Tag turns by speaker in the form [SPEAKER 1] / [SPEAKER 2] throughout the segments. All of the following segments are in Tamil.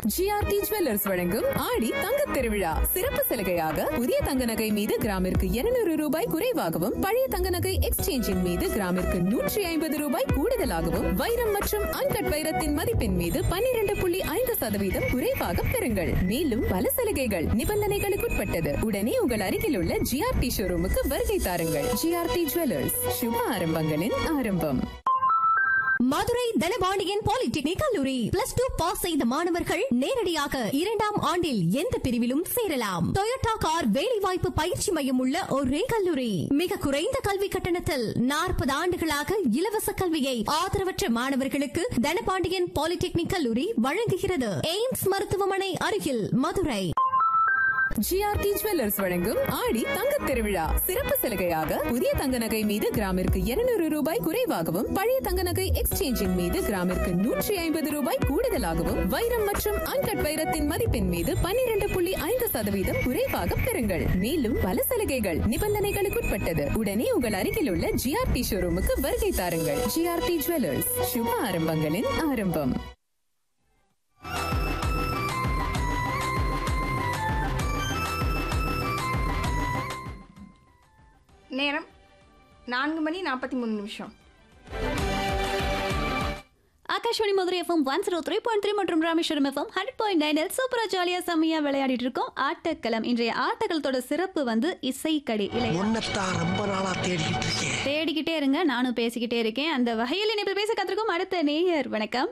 [SPEAKER 1] ஜிஆர்டி ஜுவல்லர்ஸ் வழங்கும் ஆடி தங்கத் திருவிழா சிறப்பு சலுகையாக புதிய தங்க நகை மீது கிராமிற்கு 200 ரூபாய் குறைவாகவும் பழைய தங்க நகை எக்ஸ்சேஞ்சின் மீது கிராமிற்கு நூற்றி ஐம்பது ரூபாய் கூடுதலாகவும் வைரம் மற்றும் அன்கட் வைரத்தின் மதிப்பின் மீது 12.5% புள்ளி ஐந்து சதவீதம் குறைவாக பெறுங்கள் மேலும் பல சலுகைகள் நிபந்தனைகளுக்குட்பட்டது உடனே உங்கள் அருகில் உள்ள ஜிஆர்டி ஷோரூமுக்கு வருகை தாருங்கள் ஜிஆர்டி ஜுவல்லர்ஸ் சுப ஆரம்பங்களின் ஆரம்பம்
[SPEAKER 2] மதுரை தனபாண்டியன் பாலிடெக்னிக் கல்லூரி பிளஸ் டூ பாஸ் செய்த மாணவர்கள் நேரடியாக இரண்டாம் ஆண்டில் எந்த பிரிவிலும் சேரலாம் டொயோட்டா கார் வேலைவாய்ப்பு பயிற்சி மையம் உள்ள ஒரே கல்லூரி மிக குறைந்த கல்வி கட்டணத்தில் நாற்பது ஆண்டுகளாக இலவச கல்வியை ஆதரவற்ற மாணவர்களுக்கு தனபாண்டியன் பாலிடெக்னிக் கல்லூரி வழங்குகிறது எய்ம்ஸ் மருத்துவமனை அருகில் மதுரை
[SPEAKER 1] ஜிஆர்டி ஜுவல்லர்ஸ் வழங்கும் ஆடி தங்கத் திருவிழா சிறப்பு சலுகையாக புதிய தங்க நகை மீது கிராமிற்கு 200 ரூபாய் குறைவாகவும் பழைய தங்க நகை எக்ஸ்சேஞ்சின் மீது கிராமிற்கு நூற்றி ஐம்பது ரூபாய் கூடுதலாகவும் வைரம் மற்றும் அன்கட் வைரத்தின் மதிப்பின் மீது 12.5% புள்ளி ஐந்து சதவீதம் குறைவாக பெறுங்கள் மேலும் பல சலுகைகள் நிபந்தனைகளுக்குட்பட்டது உடனே உங்கள் அருகில் உள்ள ஜிஆர்டி ஷோரூமுக்கு வருகை தாருங்கள் ஜிஆர்டி ஜுவல்லர்ஸ் சுப ஆரம்பங்களின் ஆரம்பம்
[SPEAKER 3] நேரம் நான்கு மணி நாற்பத்தி மூணு நிமிஷம்
[SPEAKER 4] Akashvani Madurai FM one zero three point three மற்றும் ராமேஸ்வரம் எஃப்எம் ஹண்ட்ரட் பாயிண்ட் நைனில் சூப்பரா ஜாலியா செம்மையா விளையாடிட்டு இருக்கோம் ஆட்டக்களம் இன்றைய ஆட்டக்களத்தோட சிறப்பு வந்து இசைக்கடி இல்லையா
[SPEAKER 5] உன்னைத்தான் ரொம்ப நாளா தேடிக்கிட்டு இருக்கேன்
[SPEAKER 4] தேடிக்கிட்டே இருங்க நானும் பேசிக்கிட்டே இருக்கேன் அந்த வகையில் இனிப்பில் பேச கத்திருக்கோம் அடுத்த நேயர் வணக்கம்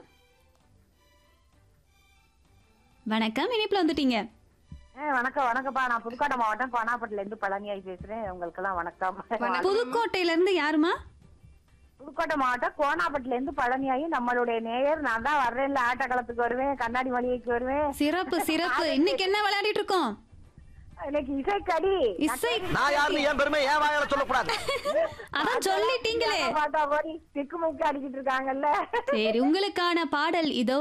[SPEAKER 4] வணக்கம் இனிப்புல வந்துட்டீங்க
[SPEAKER 6] ஆ, வணக்கம் வணக்கம்ப்பா நான் புதுக்கோட்டை மாவட்டம் பானாப்பட்டில இருந்து பழனியாய் பேசுறேன் உங்களுக்கெல்லாம் வணக்கம்
[SPEAKER 4] புதுக்கோட்டையில இருந்து யாருமா
[SPEAKER 6] புதுக்கோட்டை மாவட்டம் கோனாப்பட்டில இருந்து பழனியாயி நம்மளுடைய நேயர் நான் தான் வர்றேன்ல ஆட்டக்களத்துக்கு வருவேன் கண்ணாடி மளிகைக்கு வருவேன்
[SPEAKER 4] சிறப்பு சிறப்பு இன்னைக்கு என்ன விளையாடிட்டு இருக்கோம்
[SPEAKER 6] இன்னைக்கு இசைக்கடி
[SPEAKER 4] இசை
[SPEAKER 5] நான் யாருன்னு என் பெருமை என் வாயால சொல்லக்கூடாது
[SPEAKER 4] அதான் சொல்லிட்டீங்களே
[SPEAKER 6] பாட்டா போய் திக்கு முக்கு அடிக்கிட்டு இருக்காங்கல்ல
[SPEAKER 4] சரி உங்களுக்கான பாடல் இதோ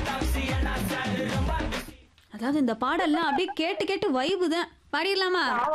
[SPEAKER 4] அதாவது இந்த பாடல்லாம் அப்படியே கேட்டு கேட்டு வைபு தான் பாடிடலாமா